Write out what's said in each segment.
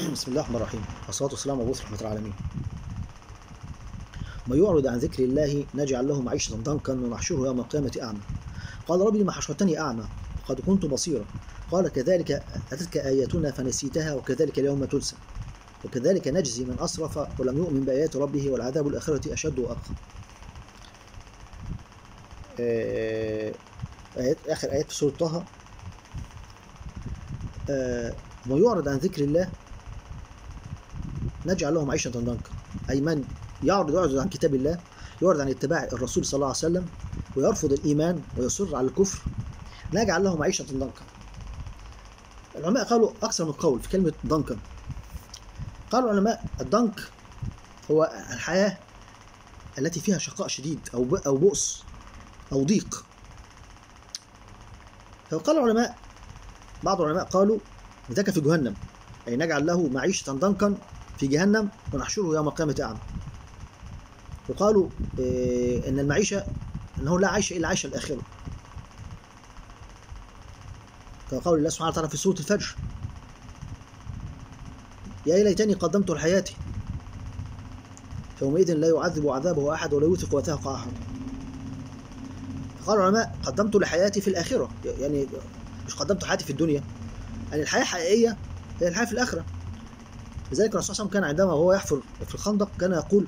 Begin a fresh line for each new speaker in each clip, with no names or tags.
بسم الله الرحمن الرحيم والصلاة والسلام على رحمة العالمين ما يعرض عن ذكر الله نجعل له معيشة ضنكا ونحشره يوم القيامة أعمى قال ربي لما حشرتني أعمى وقد كنت بصيرا قال كذلك أتتك آياتنا فنسيتها وكذلك اليوم تنسى وكذلك نجزي من أسرف ولم يؤمن بآيات ربه والعذاب الآخرة أشد وأبقى آه، آيات آخر آيات في سورة طه آه، وما يعرض عن ذكر الله نجعل له معيشة ضنكا أي من يعرض يعرض عن كتاب الله يعرض عن اتباع الرسول صلى الله عليه وسلم ويرفض الإيمان ويصر على الكفر نجعل له معيشة ضنكا العلماء قالوا أكثر من قول في كلمة ضنكا قالوا العلماء الضنك هو الحياة التي فيها شقاء شديد أو ب- أو بؤس أو ضيق فقال العلماء بعض العلماء قالوا ذاك في جهنم أي نجعل له معيشة ضنكا في جهنم ونحشره يوم القيامة أعمى وقالوا إيه، إن المعيشة أنه لا عيش إلا عيش الآخرة كقول الله سبحانه وتعالى في سورة الفجر يا ليتني قدمت لحياتي فيومئذ لا يعذب عذابه أحد ولا يوثق وثاق أحد قال العلماء قدمت لحياتي في الآخرة يعني مش قدمت حياتي في الدنيا يعني الحياة الحقيقية هي الحياة في الآخرة لذلك الرسول صلى الله عليه وسلم كان عندما هو يحفر في الخندق كان يقول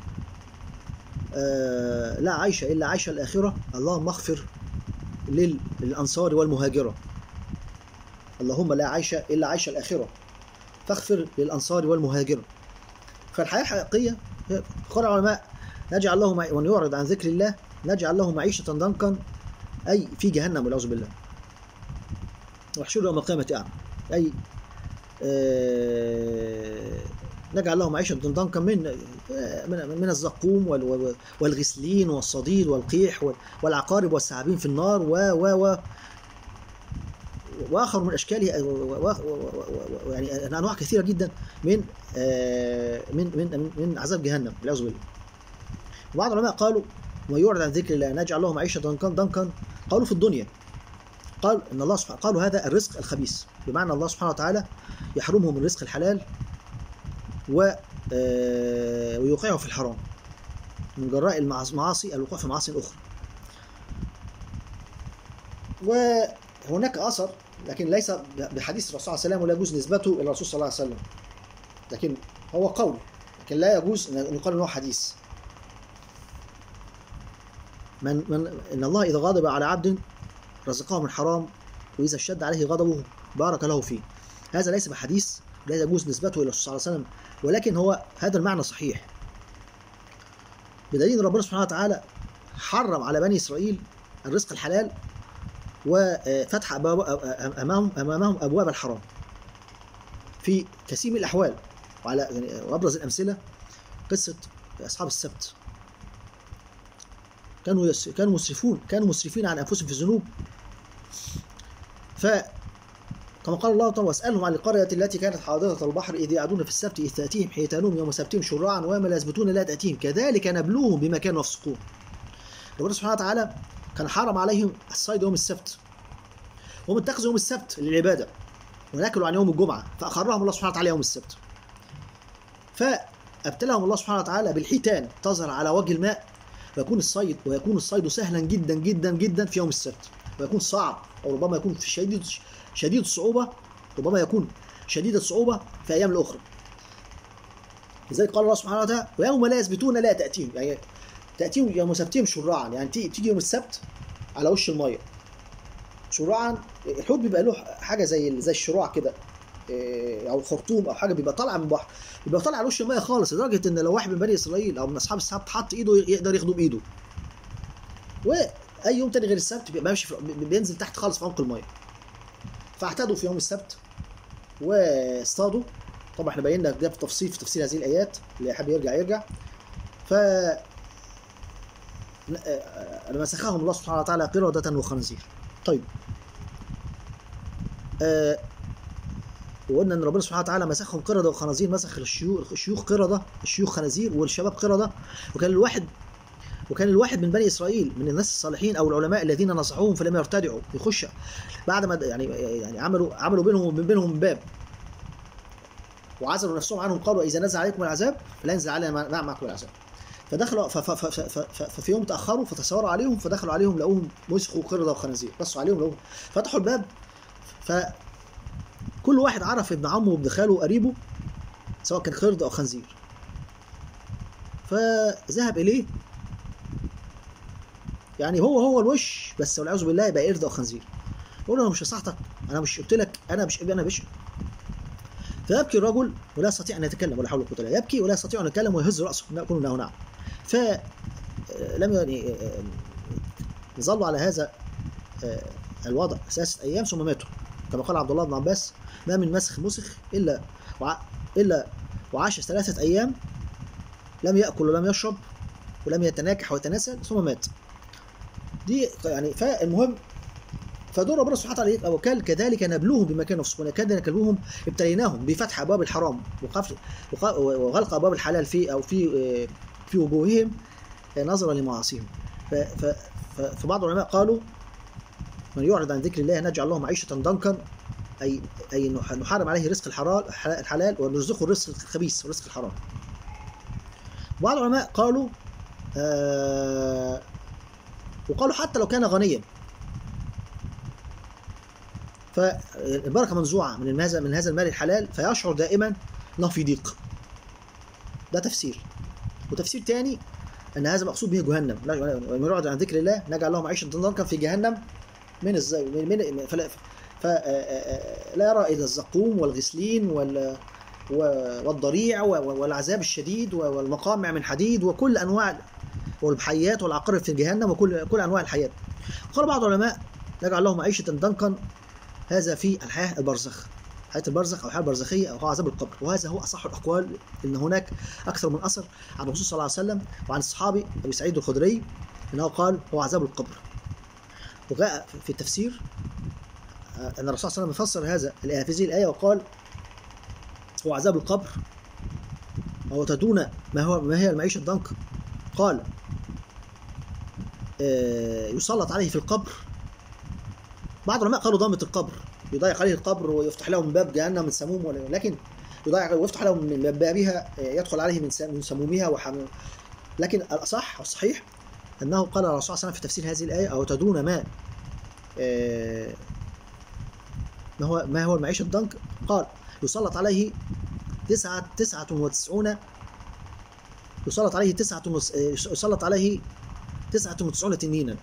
آه لا عيش إلا عيش الآخرة اللهم اغفر لل- للأنصار والمهاجرة اللهم لا عيش إلا عيش الآخرة فاغفر للأنصار والمهاجرة فالحياة الحقيقية هي- قال العلماء نجعل له مع... ومن يعرض عن ذكر الله نجعل له معيشة ضنكا أي في جهنم والعياذ بالله واحشره يوم القيامة أعمى أي آه، نجعل له معيشة ضنكا من آه، من من الزقوم وال- وال- والغسلين والصديد والقيح وال- والعقارب والثعابين في النار و و و واخر من اشكاله و- و- و- و- و- يعني انواع كثيره جدا من آه، من من من عذاب جهنم والعياذ بالله. وبعض العلماء قالوا وما يعرض عن ذكر الله نجعل له معيشه ضنكا ضنكا قالوا في الدنيا قال ان الله سبحانه قالوا هذا الرزق الخبيث بمعنى الله سبحانه وتعالى يحرمه من رزق الحلال و آه، ويوقعه في الحرام من جراء المعاص- المعاصي الوقوع في معاصي اخرى وهناك اثر لكن ليس بحديث الرسول صلى الله عليه وسلم ولا يجوز نسبته الى الرسول صلى الله عليه وسلم لكن هو قول لكن لا يجوز ان يقال انه حديث من من ان الله اذا غضب على عبد رزقه من حرام واذا اشتد عليه غضبه بارك له فيه هذا ليس بحديث لا يجوز نسبته الى الرسول صلى الله عليه وسلم ولكن هو هذا المعنى صحيح بدليل ان ربنا سبحانه وتعالى حرم على بني اسرائيل الرزق الحلال وفتح أبواب امامهم امامهم ابواب الحرام في كثير من الاحوال وعلى يعني وابرز الامثله قصه اصحاب السبت كانوا يس... كانوا مسرفون كانوا مسرفين عن انفسهم في الذنوب ف كما قال الله تعالى واسالهم عن القريه التي كانت حاضره البحر اذ يعدون في السبت اذ تاتيهم حيتانهم يوم سبتهم شرعا ويوم لا يثبتون لا تاتيهم كذلك نبلوهم بما كانوا يفسقون ربنا سبحانه وتعالى كان حرم عليهم الصيد يوم السبت هم اتخذوا يوم السبت للعباده وناكلوا عن يوم الجمعه فاقرهم الله سبحانه وتعالى يوم السبت فابتلاهم الله سبحانه وتعالى بالحيتان تظهر على وجه الماء ويكون الصيد ويكون الصيد سهلا جدا جدا جدا في يوم السبت ويكون صعب او ربما يكون في شديد شديد الصعوبه ربما يكون شديد الصعوبه في ايام الاخرى لذلك قال الله سبحانه وتعالى ويوم لا يثبتون لا تاتيهم يعني تاتيهم يوم سبتهم شرعا يعني تيجي تيجي يوم السبت على وش الميه شرعا الحوت بيبقى له حاجه زي زي الشراع كده إيه، او الخرطوم او حاجه بيبقى طالع من البحر بيبقى طالع على وش الميه خالص لدرجه ان لو واحد من بني اسرائيل او من اصحاب السبت حط ايده يقدر ياخده بايده واي يوم تاني غير السبت بيبقى ماشي في بينزل تحت خالص في عمق الميه فاعتادوا في يوم السبت واصطادوا طبعا احنا بينا ده بالتفصيل في تفسير هذه الايات اللي حابب يرجع يرجع ف مسخهم الله سبحانه وتعالى قردة وخنزير طيب آه وقلنا ان ربنا سبحانه وتعالى مسخهم قردة وخنازير مسخ الشيوخ الشيوخ قردة الشيوخ خنازير والشباب قردة وكان الواحد وكان الواحد من بني اسرائيل من الناس الصالحين او العلماء الذين نصحوهم فلم يرتدعوا يخش بعد ما يعني يعني عملوا عملوا بينهم وبين بينهم باب وعزلوا نفسهم عنهم قالوا اذا نزل عليكم العذاب فلا ينزل علينا مع- معكم العذاب فدخلوا ف- ف- ف- ف- ف- ففي يوم تاخروا فتصوروا عليهم فدخلوا عليهم لقوهم مسخوا قرده وخنازير بصوا عليهم لقوهم فتحوا الباب فكل واحد عرف ابن عمه وابن خاله وقريبه سواء كان قرد او خنزير فذهب اليه يعني هو هو الوش بس والعياذ بالله يبقى قرد او خنزير يقول له انا مش نصحتك انا مش قلت لك انا مش انا مش فيبكي الرجل ولا يستطيع ان يتكلم ولا حول ولا قوه الا بالله يبكي ولا يستطيع ان يتكلم ويهز راسه يقول انه نعم ف لم يعني ظلوا على هذا آه، الوضع ثلاثه ايام ثم ماتوا كما قال عبد الله بن عباس ما من مسخ مسخ الا وع... الا وعاش ثلاثه ايام لم ياكل ولم يشرب ولم يتناكح ويتناسل ثم مات دي يعني فالمهم فدور ربنا سبحانه وتعالى إيه؟ وكال كذلك نبلوهم بما كانوا يفسقون كذلك نبلوهم ابتليناهم بفتح ابواب الحرام وقفل وق- وغلق ابواب الحلال في او في آه، في وجوههم آه، نظرا لمعاصيهم ف- ف- ف- فبعض العلماء قالوا من يعرض عن ذكر الله نجعل له معيشة ضنكا أي أي نح- نحرم عليه رزق الحلال الحلال ونرزقه الرزق الخبيث ورزق الحرام. بعض العلماء قالوا آه وقالوا حتى لو كان غنيا فالبركة منزوعة من هذا من هذا المال الحلال فيشعر دائما انه في ضيق. ده تفسير. وتفسير تاني ان هذا مقصود به جهنم لا- ومن يعرض عن ذكر الله نجعل له معيشة ضنكا في جهنم من الزي من من فلا فلا يرى الا الزقوم والغسلين وال و- والضريع و- والعذاب الشديد والمقامع من حديد وكل انواع والحيات والعقارب في جهنم وكل كل انواع الحياه. قال بعض العلماء نجعل له معيشه ضنكا هذا في الحياه البرزخ. حياه البرزخ او الحياه البرزخيه او هو عذاب القبر وهذا هو اصح الاقوال ان هناك اكثر من اثر عن الرسول صلى الله عليه وسلم وعن الصحابي ابي سعيد الخدري انه قال هو عذاب القبر. وجاء في التفسير آه، ان الرسول صلى الله عليه وسلم فسر هذا الآية- في هذه الايه وقال هو عذاب القبر وهو تدون ما هو ما هي المعيشه الضنك قال آه، يسلط عليه في القبر بعض العلماء قالوا ضمة القبر يضيق عليه القبر ويفتح له من باب جهنم من سموم ولا- لكن يضيق ويفتح له من بابها آه، يدخل عليه من سم- من سمومها وحم لكن الاصح والصحيح انه قال الرسول صلى الله عليه وسلم في تفسير هذه الايه او تدون ما آه، ما هو ما هو المعيشة الضنك قال يسلط عليه تسعة تسعة وتسعون يسلط عليه تسعة وس- آه، يسلط عليه تسعة وتسعون تنينا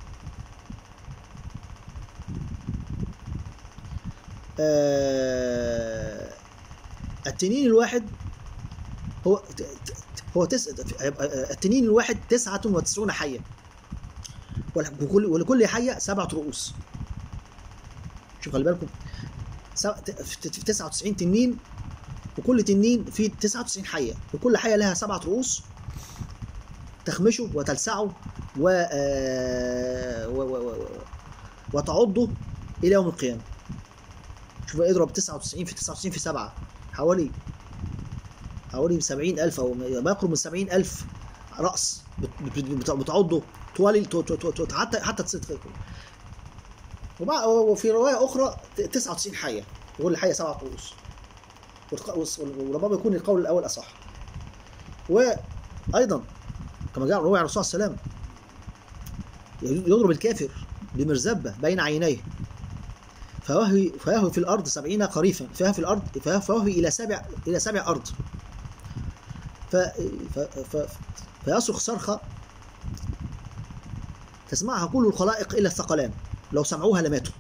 آه، التنين الواحد هو ت- ت- هو تس... التنين الواحد تسعة وتسعون حية ولكل ولكل حية سبعة رؤوس شوف خلي بالكم سب- ت- في 99 تنين وكل تنين فيه 99 حية وكل حية لها سبعة رؤوس تخمشه وتلسعه و... آه، و... و... و... وتعضه إلى يوم القيامة شوف اضرب 99 في 99 في 7 حوالي حوالي 70 ألف أو ما يقرب من 70 ألف رأس بت- بت- بتعضه طوال ت- ت- ت- ت- حتى حتى تصير وبع- وفي رواية أخرى ت- 99 حية يقول الحية سبعة رؤوس والق- والس- وربما يكون القول الأول أصح وأيضا كما جاء روي عن الرسول صلى الله عليه وسلم يضرب الكافر بمرزبة بين عينيه فيهوي فيهوي في الأرض سبعين خريفا فيهوي في الأرض فيهوي إلى سبع إلى سبع أرض ف... ف... ف... فيصرخ صرخة تسمعها كل الخلائق إلا الثقلان لو سمعوها لماتوا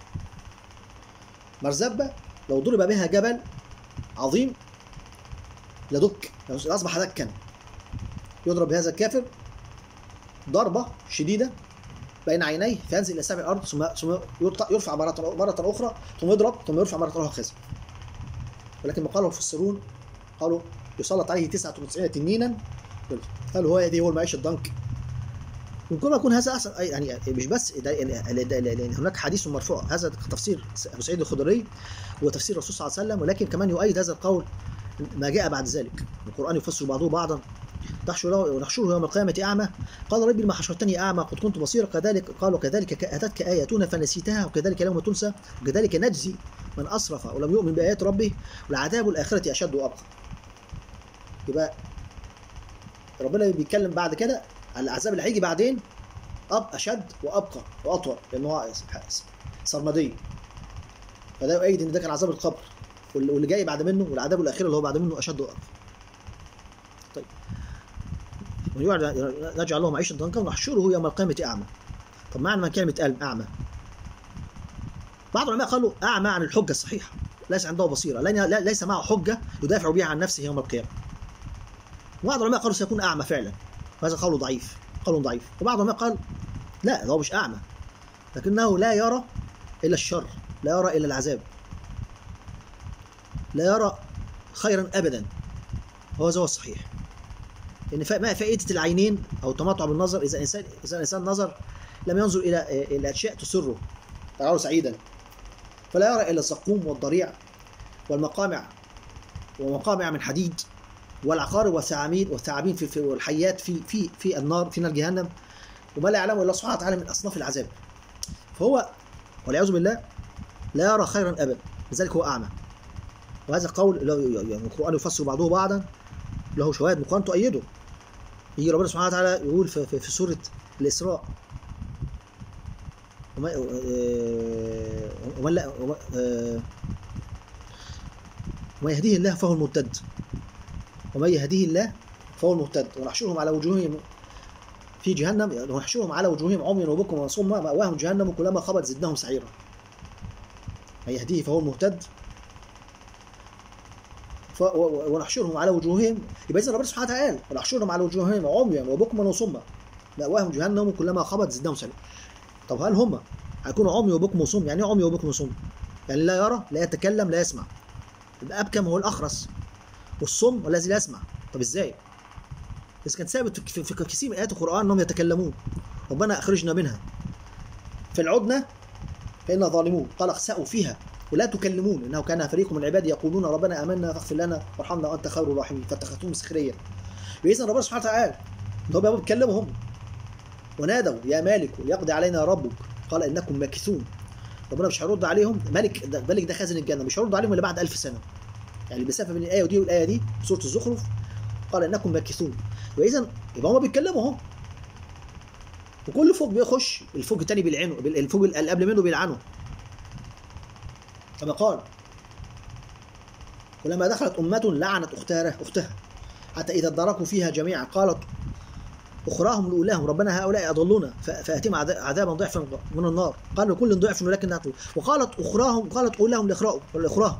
مرزبة لو ضرب بها جبل عظيم لدك أصبح دكا يضرب بهذا الكافر ضربة شديدة بين عينيه فينزل إلى سبع الأرض ثم ثم يرفع يرفع مرة مرة أخرى ثم يضرب ثم يرفع مرة أخرى خزي ولكن ما قاله المفسرون قالوا يسلط عليه 99 تنينا قالوا هو هذه هو المعيش الضنك ممكن ما يكون هذا احسن أي- يعني مش بس ده ده- ده- لان هناك حديث مرفوع هذا تفسير ابو سعيد الخدري وتفسير الرسول صلى الله عليه وسلم ولكن كمان يؤيد هذا القول ما جاء بعد ذلك القران يفسر بعضه بعضا تحشر ونحشره يوم القيامة أعمى قال ربي لما حشرتني أعمى قد كنت بصيرا كذلك قال وكذلك أتتك آياتنا فنسيتها وكذلك اليوم تنسى وكذلك نجزي من اسرف ولم يؤمن بايات ربه والعذاب الاخره اشد وابقى يبقى ربنا بيتكلم بعد كده على العذاب اللي هيجي بعدين أب أشد وأبقى وأطول لأن هو سرمدي فده يؤيد إن ده كان عذاب القبر واللي جاي بعد منه والعذاب الأخير اللي هو بعد منه أشد وأبقى طيب نجعل له معيشة ضنكا ونحشره يوم القيامة أعمى طب معنى من كلمة قلب أعمى بعض العلماء قالوا أعمى عن الحجة الصحيحة ليس عنده بصيرة ليس معه حجة يدافع بها عن نفسه يوم القيامة وبعض العلماء قالوا سيكون أعمى فعلا وهذا قول ضعيف قول ضعيف وبعض العلماء قال لا هو مش أعمى لكنه لا يرى إلا الشر لا يرى إلا العذاب لا يرى خيرا أبدا وهذا هو الصحيح إن ما فائدة العينين أو التمتع بالنظر إذا الإنسان إذا الإنسان نظر لم ينظر إلى إلى أشياء تسره تراه سعيدا فلا يرى إلا الزقوم والضريع والمقامع ومقامع من حديد والعقارب والثعابين والثعابين في, في والحيات في في في النار في نار جهنم وما لا يعلمه الا سبحانه وتعالى من اصناف العذاب فهو والعياذ بالله لا يرى خيرا ابدا لذلك هو اعمى وهذا قول يعني القران يفسر بعضه بعضا له شواهد من القران تؤيده يجي ربنا سبحانه وتعالى يقول في, في, في سوره الاسراء وما ومن لا وما يهديه الله فهو المرتد ومن يهديه الله فهو المهتد ونحشرهم على وجوههم في جهنم ونحشرهم على وجوههم عميا وبكم وصما مأواهم جهنم كلما خبت زدناهم سعيرا من يهديه فهو المهتد ف... ونحشرهم على وجوههم يبقى اذا ربنا سبحانه وتعالى قال ونحشرهم على وجوههم عميا وبكما وصما مأواهم جهنم كلما خبت زدناهم سعيرا طب هل هم هيكونوا عمي وبكم وصم يعني ايه عمي وبكم وصم يعني لا يرى لا يتكلم لا يسمع يبقى ابكم هو الاخرس والصم والذي لا يسمع طب ازاي بس كان ثابت في, في كثير من ايات القران انهم يتكلمون ربنا اخرجنا منها فالعدنا فإنا ظالمون قال اخسأوا فيها ولا تكلمون انه كان فريق من عبادي يقولون ربنا امنا فاغفر لنا وارحمنا وانت خير الراحمين فاتخذتهم سخريا باذن ربنا سبحانه وتعالى ان هم بيتكلموا هم ونادوا يا مالك ليقضي علينا ربك قال انكم ماكثون ربنا مش هيرد عليهم ملك ده ملك ده خازن الجنه مش هيرد عليهم الا بعد ألف سنه يعني المسافه بين الايه ودي والايه دي سوره الزخرف قال انكم ماكثون واذا يبقى هم بيتكلموا اهو وكل فوق بيخش الفوق الثاني بيلعنه الفوق اللي قبل منه بيلعنه كما قال ولما دخلت أمة لعنت أختها أختها حتى إذا ادركوا فيها جميعا قالت أخراهم لأولاهم ربنا هؤلاء أضلونا فأتم عذابا ضعفا من النار قالوا كل ضعف ولكن نعطوا وقالت أخراهم قالت أولاهم لإخراهم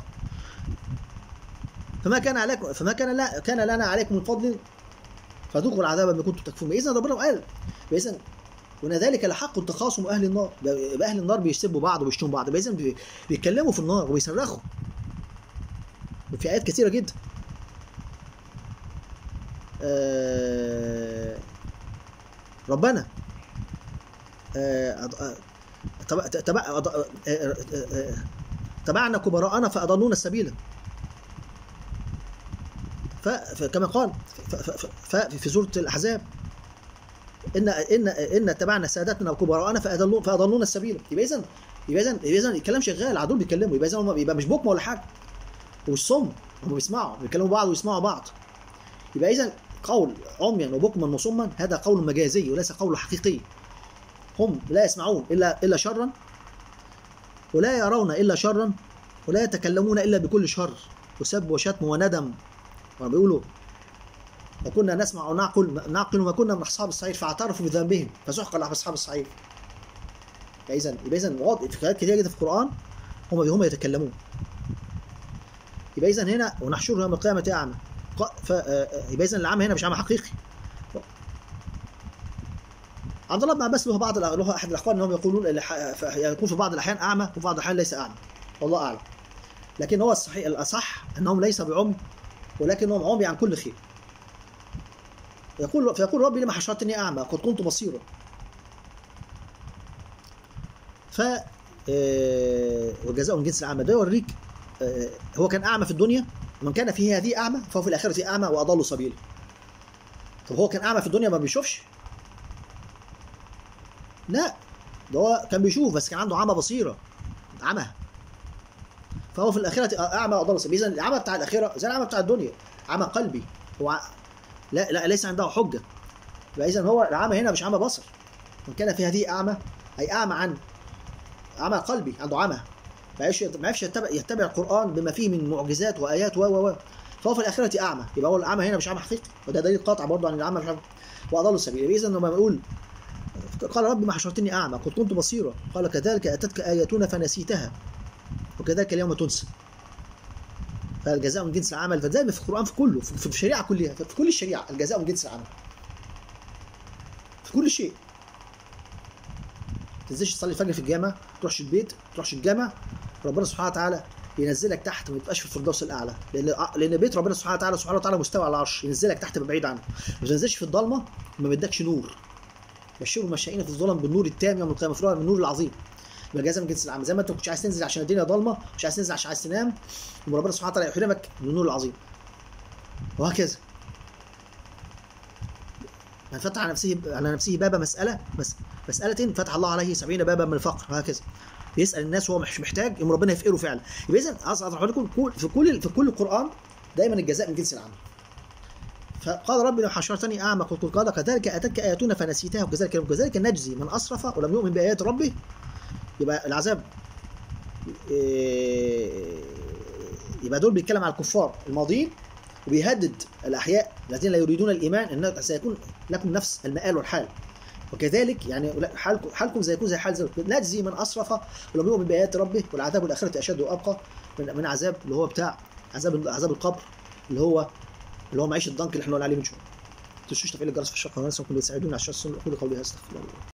فما كان عليكم فما كان لا كان لنا عليكم من فضل فذوقوا العذاب بما كنتم تكفرون اذا ربنا قال اذا وان ذلك لحق تخاصم اهل النار يبقى اهل النار بيسبوا بعض وبيشتموا بعض اذا بيتكلموا في النار وبيصرخوا وفي ايات كثيره جدا آه ربنا آه تبع تبع تبعنا كبراءنا فاضلونا السبيل فكما قال في سورة الأحزاب إن إن إن اتبعنا سادتنا وكبراءنا فأضلونا فأضلونا السبيل يبقى إذا يبقى إذا يبقى إذا الكلام شغال عدول بيتكلموا يبقى إذا يبقى مش بكم ولا حاجة ومش صم هم بيسمعوا بيكلموا بعض ويسمعوا بعض يبقى إذا قول عميا وبكما وصما هذا قول مجازي وليس قول حقيقي هم لا يسمعون إلا إلا شرا ولا يرون إلا شرا ولا يتكلمون إلا بكل شر وسب وشتم وندم بيقولوا وكنا نسمع ونعقل نعقل وما كنا من اصحاب الصعيد فاعترفوا بذنبهم فسحقا لاصحاب الصعيد اذا يبقى اذا واضح في كلمات كتير جدا في القران هم هم يتكلمون يبقى اذا هنا ونحشره يوم القيامه اعمى يبقى اذا العمى هنا مش عمى حقيقي عبد الله بن عباس له بعض له احد الاخوان انهم يقولون يكون في بعض الاحيان اعمى وفي بعض الاحيان ليس اعمى والله اعلم لكن هو الصحيح الاصح انهم ليس بعمي ولكنهم عمي عن كل خير يقول فيقول ربي لما حشرتني أعمى قد كنت بصيرا ف وجزاء من جنس الأعمى ده يوريك هو كان أعمى في الدنيا من كان فيه هذه أعمى فهو في الآخرة أعمى وأضل سبيلا طب هو كان أعمى في الدنيا ما بيشوفش لا ده هو كان بيشوف بس كان عنده عمى بصيرة عمى فهو في الاخره اعمى واضل سبيلا اذا العمى بتاع الاخره زي العمى بتاع الدنيا عمى قلبي هو ع- لا لا ليس عنده حجه يبقى اذا هو العمى هنا مش عمى بصر من كان في هذه اعمى اي اعمى عن عمى قلبي عنده عمى ما يعرفش ما يعرفش يتبع يتبع القران بما فيه من معجزات وايات و و و فهو في الاخره اعمى يبقى هو الاعمى هنا مش اعمى حقيقي وده دليل قاطع برضه عن العمى مش عمى واضل السبيل يبقى اذا لما بنقول قال رب ما حشرتني اعمى قد كنت بصيرا قال كذلك اتتك اياتنا فنسيتها وكذلك اليوم تنسى فالجزاء من جنس العمل فزي ما في القران في كله في في الشريعه كلها في كل الشريعه الجزاء من جنس العمل في كل شيء ما تنزلش تصلي الفجر في الجامع ما تروحش البيت ما تروحش الجامع ربنا سبحانه وتعالى ينزلك تحت ما تبقاش في الفردوس الاعلى لان لان بيت ربنا سبحانه وتعالى سبحانه وتعالى مستوى على العرش ينزلك تحت تبقى بعيد عنه ما تنزلش في الضلمه ما بدكش نور بشروا المشائين في الظلم بالنور التام يوم القيامه في من النور العظيم يبقى جزاء من جنس العمل زي ما انت ما كنتش عايز تنزل عشان الدنيا ضلمه مش عايز تنزل عشان عايز تنام يبقى ربنا سبحانه وتعالى يحرمك من النور العظيم وهكذا من فتح على نفسه على نفسه باب مسألة بس مسألة فتح الله عليه سبعين بابا من الفقر وهكذا يسأل الناس وهو مش محتاج يقوم ربنا يفقره فعلا يبقى إذا عايز أطرح لكم كل- في كل في كل القرآن دايما الجزاء من جنس العمل فقال ربي لو حشرتني أعمى قلت قال كذلك أتتك آياتنا فنسيتها وكذلك وكذلك نجزي من أسرف ولم يؤمن بآيات ربه يبقى العذاب إيه، يبقى دول بيتكلم على الكفار الماضيين وبيهدد الأحياء الذين لا يريدون الإيمان أن سيكون لكم نفس المآل والحال وكذلك يعني حالكم حالكم زي يكون زي حال زي نجزي من اسرف ولم يؤمن بايات ربه والعذاب الاخره اشد وابقى من, من عذاب اللي هو بتاع عذاب عذاب القبر اللي هو اللي هو معيشه الضنك اللي احنا قلنا عليه من شويه. ما تنسوش تفعيل الجرس في الشرح والناس كل يساعدون على الشرح قولوا قولي هذا استغفر الله